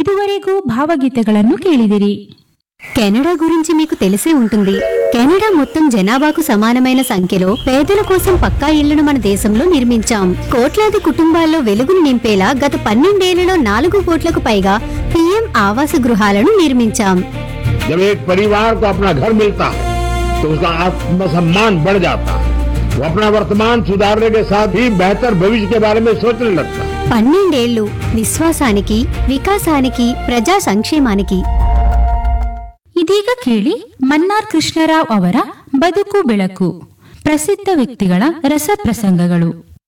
ఇదివರೆಗೂ భావగీತೆಗಳನ್ನು కేಳಿದಿರಿ Canada గురించి మీకు తెలిసే ఉంటుంది కెనడా మొత్తం జనాభాకు సమానమైన సంఖ్యలో పేదల కోసం పక్కా ఇళ్లను మన దేశంలో నిర్మించాం కోట్లాది కుటుంబాల్లో వెలుగును నింపేలా గత పన్నెండేళ్లలో నాలుగు కోట్లకు పైగా పీఎం ఆవాస గృహాలను నిర్మించాం जब एक परिवार को अपना घर मिलता है तो उसका आत्मसम्मान बढ़ जाता है वो अपना वर्तमान सुधारने के साथ ही बेहतर भविष्य के बारे में सोचने लगता है పన్నెండేళ్లు విశ్వాసానికి వికాసానికి ప్రజా సంక్షేమానికి ಇದೀಗ ಕೇಳಿ ಮನ್ನಾರ್ ಕೃಷ್ಣರಾವ್ ಅವರ ಬದುಕು ಬೆಳಕು ಪ್ರಸಿದ್ಧ ವ್ಯಕ್ತಿಗಳ ರಸಪ್ರಸಂಗಗಳು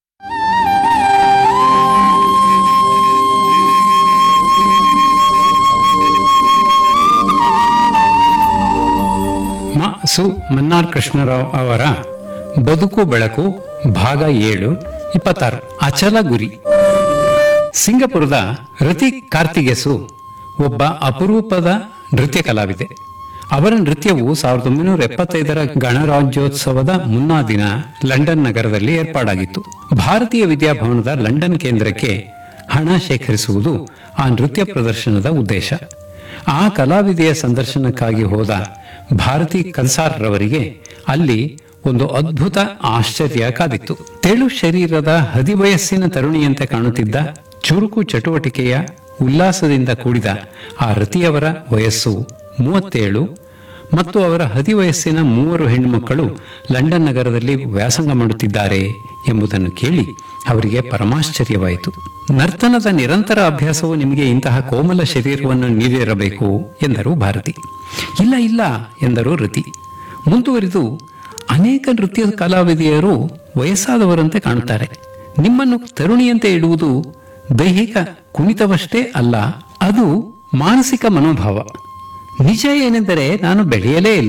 ಮ ಸು ಮನ್ನಾರ್ ಕೃಷ್ಣರಾವ್ ಅವರ ಬದುಕು ಬೆಳಕು ಭಾಗ ಏಳು ಇಪ್ಪತ್ತಾರು ಅಚಲ ಗುರಿ ಸಿಂಗಪುರದ ರತಿ ಕಾರ್ತಿಗೆಸು ಒಬ್ಬ ಅಪರೂಪದ ನೃತ್ಯ ಕಲಾವಿದೆ ಅವರ ನೃತ್ಯವು ಸಾವಿರದ ಒಂಬೈನೂರ ಎಪ್ಪತ್ತೈದರ ಗಣರಾಜ್ಯೋತ್ಸವದ ಮುನ್ನಾ ದಿನ ಲಂಡನ್ ನಗರದಲ್ಲಿ ಏರ್ಪಾಡಾಗಿತ್ತು ಭಾರತೀಯ ವಿದ್ಯಾಭವನದ ಲಂಡನ್ ಕೇಂದ್ರಕ್ಕೆ ಹಣ ಶೇಖರಿಸುವುದು ಆ ನೃತ್ಯ ಪ್ರದರ್ಶನದ ಉದ್ದೇಶ ಆ ಕಲಾವಿದೆಯ ಸಂದರ್ಶನಕ್ಕಾಗಿ ಹೋದ ಭಾರತಿ ಕನ್ಸಾರ್ ರವರಿಗೆ ಅಲ್ಲಿ ಒಂದು ಅದ್ಭುತ ಆಶ್ಚರ್ಯ ಕಾದಿತ್ತು ತೆಳು ಶರೀರದ ಹದಿವಯಸ್ಸಿನ ತರುಣಿಯಂತೆ ಕಾಣುತ್ತಿದ್ದ ಚುರುಕು ಚಟುವಟಿಕೆಯ ಉಲ್ಲಾಸದಿಂದ ಕೂಡಿದ ಆ ರತಿಯವರ ವಯಸ್ಸು ಮೂವತ್ತೇಳು ಮತ್ತು ಅವರ ಹದಿವಯಸ್ಸಿನ ಮೂವರು ಹೆಣ್ಣುಮಕ್ಕಳು ಲಂಡನ್ ನಗರದಲ್ಲಿ ವ್ಯಾಸಂಗ ಮಾಡುತ್ತಿದ್ದಾರೆ ಎಂಬುದನ್ನು ಕೇಳಿ ಅವರಿಗೆ ಪರಮಾಶ್ಚರ್ಯವಾಯಿತು ನರ್ತನದ ನಿರಂತರ ಅಭ್ಯಾಸವು ನಿಮಗೆ ಇಂತಹ ಕೋಮಲ ಶರೀರವನ್ನು ನೀಡಿರಬೇಕು ಎಂದರು ಭಾರತಿ ಇಲ್ಲ ಇಲ್ಲ ಎಂದರು ರತಿ ಮುಂದುವರಿದು ಅನೇಕ ನೃತ್ಯ ಕಲಾವಿದೆಯರು ವಯಸ್ಸಾದವರಂತೆ ಕಾಣುತ್ತಾರೆ ನಿಮ್ಮನ್ನು ತರುಣಿಯಂತೆ ಇಡುವುದು ದೈಹಿಕ ಕುಣಿತವಷ್ಟೇ ಅಲ್ಲ ಅದು ಮಾನಸಿಕ ಮನೋಭಾವ ನಿಜ ಏನೆಂದರೆ ನಾನು ಬೆಳೆಯಲೇ ಇಲ್ಲ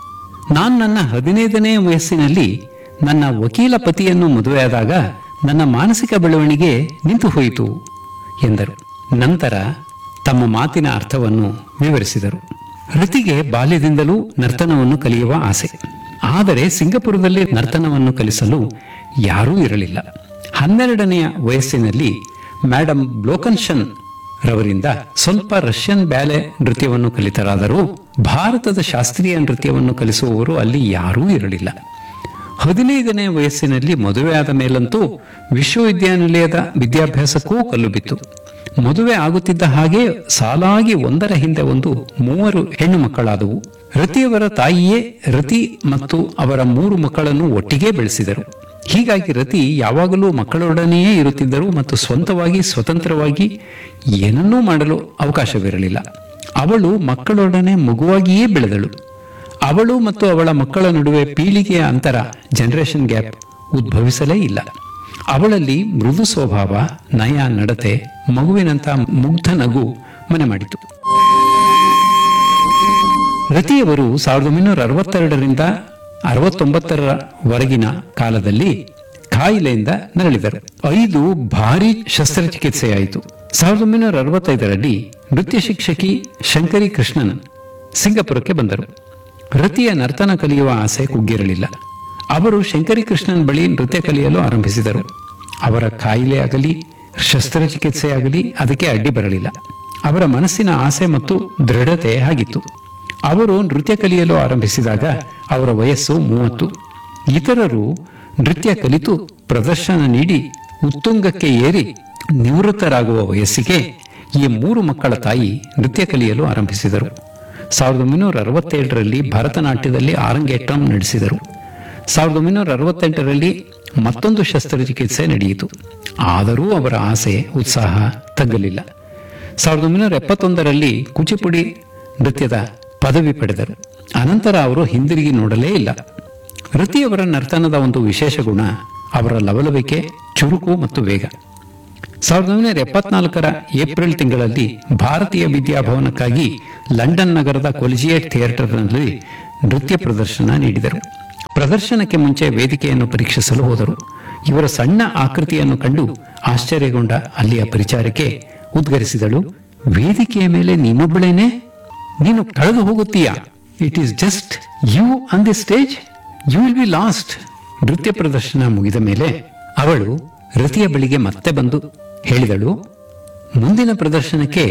ನಾನು ನನ್ನ ಹದಿನೈದನೇ ವಯಸ್ಸಿನಲ್ಲಿ ನನ್ನ ವಕೀಲ ಪತಿಯನ್ನು ಮದುವೆಯಾದಾಗ ನನ್ನ ಮಾನಸಿಕ ಬೆಳವಣಿಗೆ ನಿಂತು ಹೋಯಿತು ಎಂದರು ನಂತರ ತಮ್ಮ ಮಾತಿನ ಅರ್ಥವನ್ನು ವಿವರಿಸಿದರು ರತಿಗೆ ಬಾಲ್ಯದಿಂದಲೂ ನರ್ತನವನ್ನು ಕಲಿಯುವ ಆಸೆ ಆದರೆ ಸಿಂಗಪುರದಲ್ಲಿ ನರ್ತನವನ್ನು ಕಲಿಸಲು ಯಾರೂ ಇರಲಿಲ್ಲ ಹನ್ನೆರಡನೆಯ ವಯಸ್ಸಿನಲ್ಲಿ ಮ್ಯಾಡಮ್ ಬ್ಲೋಕನ್ಶನ್ ರವರಿಂದ ಸ್ವಲ್ಪ ರಷ್ಯನ್ ಬ್ಯಾಲೆ ನೃತ್ಯವನ್ನು ಕಲಿತರಾದರೂ ಭಾರತದ ಶಾಸ್ತ್ರೀಯ ನೃತ್ಯವನ್ನು ಕಲಿಸುವವರು ಅಲ್ಲಿ ಯಾರೂ ಇರಲಿಲ್ಲ ಹದಿನೈದನೇ ವಯಸ್ಸಿನಲ್ಲಿ ಮದುವೆಯಾದ ಮೇಲಂತೂ ವಿಶ್ವವಿದ್ಯಾನಿಲಯದ ವಿದ್ಯಾಭ್ಯಾಸಕ್ಕೂ ಕಲ್ಲು ಬಿತ್ತು ಮದುವೆ ಆಗುತ್ತಿದ್ದ ಹಾಗೆ ಸಾಲಾಗಿ ಒಂದರ ಹಿಂದೆ ಒಂದು ಮೂವರು ಹೆಣ್ಣು ಮಕ್ಕಳಾದವು ರತಿಯವರ ತಾಯಿಯೇ ರತಿ ಮತ್ತು ಅವರ ಮೂರು ಮಕ್ಕಳನ್ನು ಒಟ್ಟಿಗೆ ಬೆಳೆಸಿದರು ಹೀಗಾಗಿ ರತಿ ಯಾವಾಗಲೂ ಮಕ್ಕಳೊಡನೆಯೇ ಇರುತ್ತಿದ್ದರು ಮತ್ತು ಸ್ವಂತವಾಗಿ ಸ್ವತಂತ್ರವಾಗಿ ಏನನ್ನೂ ಮಾಡಲು ಅವಕಾಶವಿರಲಿಲ್ಲ ಅವಳು ಮಕ್ಕಳೊಡನೆ ಮಗುವಾಗಿಯೇ ಬೆಳೆದಳು ಅವಳು ಮತ್ತು ಅವಳ ಮಕ್ಕಳ ನಡುವೆ ಪೀಳಿಗೆಯ ಅಂತರ ಜನರೇಷನ್ ಗ್ಯಾಪ್ ಉದ್ಭವಿಸಲೇ ಇಲ್ಲ ಅವಳಲ್ಲಿ ಮೃದು ಸ್ವಭಾವ ನಯ ನಡತೆ ಮಗುವಿನಂತ ಮುಗ್ಧ ನಗು ಮನೆ ಮಾಡಿತು ರತಿಯವರು ಸಾವಿರದ ಒಂಬೈನೂರ ಅರವತ್ತೆರಡರಿಂದ ಅರವತ್ತೊಂಬತ್ತರವರೆಗಿನ ಕಾಲದಲ್ಲಿ ಕಾಯಿಲೆಯಿಂದ ನರಳಿದರು ಐದು ಭಾರಿ ಶಸ್ತ್ರಚಿಕಿತ್ಸೆಯಾಯಿತು ಸಾವಿರದ ಒಂಬೈನೂರ ಅರವತ್ತೈದರಲ್ಲಿ ನೃತ್ಯ ಶಿಕ್ಷಕಿ ಶಂಕರಿ ಕೃಷ್ಣನ್ ಸಿಂಗಪುರಕ್ಕೆ ಬಂದರು ರತಿಯ ನರ್ತನ ಕಲಿಯುವ ಆಸೆ ಕುಗ್ಗಿರಲಿಲ್ಲ ಅವರು ಶಂಕರಿ ಕೃಷ್ಣನ್ ಬಳಿ ನೃತ್ಯ ಕಲಿಯಲು ಆರಂಭಿಸಿದರು ಅವರ ಕಾಯಿಲೆ ಆಗಲಿ ಶಸ್ತ್ರಚಿಕಿತ್ಸೆಯಾಗಲಿ ಅದಕ್ಕೆ ಅಡ್ಡಿ ಬರಲಿಲ್ಲ ಅವರ ಮನಸ್ಸಿನ ಆಸೆ ಮತ್ತು ದೃಢತೆ ಆಗಿತ್ತು ಅವರು ನೃತ್ಯ ಕಲಿಯಲು ಆರಂಭಿಸಿದಾಗ ಅವರ ವಯಸ್ಸು ಮೂವತ್ತು ಇತರರು ನೃತ್ಯ ಕಲಿತು ಪ್ರದರ್ಶನ ನೀಡಿ ಉತ್ತುಂಗಕ್ಕೆ ಏರಿ ನಿವೃತ್ತರಾಗುವ ವಯಸ್ಸಿಗೆ ಈ ಮೂರು ಮಕ್ಕಳ ತಾಯಿ ನೃತ್ಯ ಕಲಿಯಲು ಆರಂಭಿಸಿದರು ಸಾವಿರದ ಒಂಬೈನೂರ ಅರವತ್ತೇಳರಲ್ಲಿ ಭರತನಾಟ್ಯದಲ್ಲಿ ಆರಂಗೇಟ್ರಂ ನಡೆಸಿದರು ಸಾವಿರದ ಒಂಬೈನೂರ ಅರವತ್ತೆಂಟರಲ್ಲಿ ಮತ್ತೊಂದು ಶಸ್ತ್ರಚಿಕಿತ್ಸೆ ನಡೆಯಿತು ಆದರೂ ಅವರ ಆಸೆ ಉತ್ಸಾಹ ತಗ್ಗಲಿಲ್ಲ ಸಾವಿರದ ಒಂಬೈನೂರ ಎಪ್ಪತ್ತೊಂದರಲ್ಲಿ ಕುಚಿಪುಡಿ ನೃತ್ಯದ ಪದವಿ ಪಡೆದರು ಅನಂತರ ಅವರು ಹಿಂದಿರುಗಿ ನೋಡಲೇ ಇಲ್ಲ ರತಿಯವರ ನರ್ತನದ ಒಂದು ವಿಶೇಷ ಗುಣ ಅವರ ಲವಲವಿಕೆ ಚುರುಕು ಮತ್ತು ವೇಗ ಸಾವಿರದ ಒಂಬೈನೂರ ಎಪ್ಪತ್ನಾಲ್ಕರ ಏಪ್ರಿಲ್ ತಿಂಗಳಲ್ಲಿ ಭಾರತೀಯ ವಿದ್ಯಾಭವನಕ್ಕಾಗಿ ಲಂಡನ್ ನಗರದ ಕೊಲಿಜಿಯೇಟ್ ಥಿಯೇಟರ್ನಲ್ಲಿ ನೃತ್ಯ ಪ್ರದರ್ಶನ ನೀಡಿದರು ಪ್ರದರ್ಶನಕ್ಕೆ ಮುಂಚೆ ವೇದಿಕೆಯನ್ನು ಪರೀಕ್ಷಿಸಲು ಹೋದರು ಇವರ ಸಣ್ಣ ಆಕೃತಿಯನ್ನು ಕಂಡು ಆಶ್ಚರ್ಯಗೊಂಡ ಅಲ್ಲಿಯ ಪರಿಚಾರಕ್ಕೆ ಉದ್ಗರಿಸಿದಳು ವೇದಿಕೆಯ ಮೇಲೆ ನೀನೊಬ್ಬಳೇನೆ ನೀನು ಕಳೆದು ಹೋಗುತ್ತೀಯಾ it is just you on the stage you will be lost ನೃತ್ಯ ಪ್ರದರ್ಶನ ಮುಗಿದ ಮೇಲೆ ಅವಳು ರತಿಯ ಬಳಿಗೆ ಮತ್ತೆ ಬಂದು ಹೇಳಿದಳು ಮುಂದಿನ ಪ್ರದರ್ಶನಕ್ಕೆ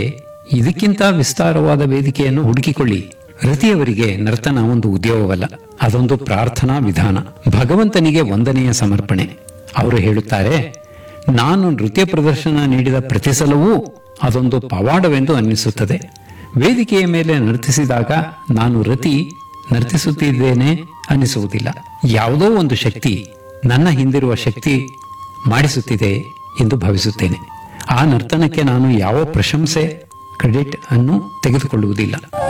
ಇದಕ್ಕಿಂತ ವಿಸ್ತಾರವಾದ ವೇದಿಕೆಯನ್ನು ಹುಡುಕಿಕೊಳ್ಳಿ ರತಿಯವರಿಗೆ ನರ್ತನ ಒಂದು ಉದ್ಯೋಗವಲ್ಲ ಅದೊಂದು ಪ್ರಾರ್ಥನಾ ವಿಧಾನ ಭಗವಂತನಿಗೆ ವಂದನೆಯ ಸಮರ್ಪಣೆ ಅವರು ಹೇಳುತ್ತಾರೆ ನಾನು ನೃತ್ಯ ಪ್ರದರ್ಶನ ನೀಡಿದ ಪ್ರತಿ ಸಲವೂ ಅದೊಂದು ಪವಾಡವೆಂದು ಅನ್ನಿಸುತ್ತದೆ ವೇದಿಕೆಯ ಮೇಲೆ ನರ್ತಿಸಿದಾಗ ನಾನು ರತಿ ನರ್ತಿಸುತ್ತಿದ್ದೇನೆ ಅನ್ನಿಸುವುದಿಲ್ಲ ಯಾವುದೋ ಒಂದು ಶಕ್ತಿ ನನ್ನ ಹಿಂದಿರುವ ಶಕ್ತಿ ಮಾಡಿಸುತ್ತಿದೆ ಎಂದು ಭಾವಿಸುತ್ತೇನೆ ಆ ನರ್ತನಕ್ಕೆ ನಾನು ಯಾವ ಪ್ರಶಂಸೆ ಕ್ರೆಡಿಟ್ ಅನ್ನು ತೆಗೆದುಕೊಳ್ಳುವುದಿಲ್ಲ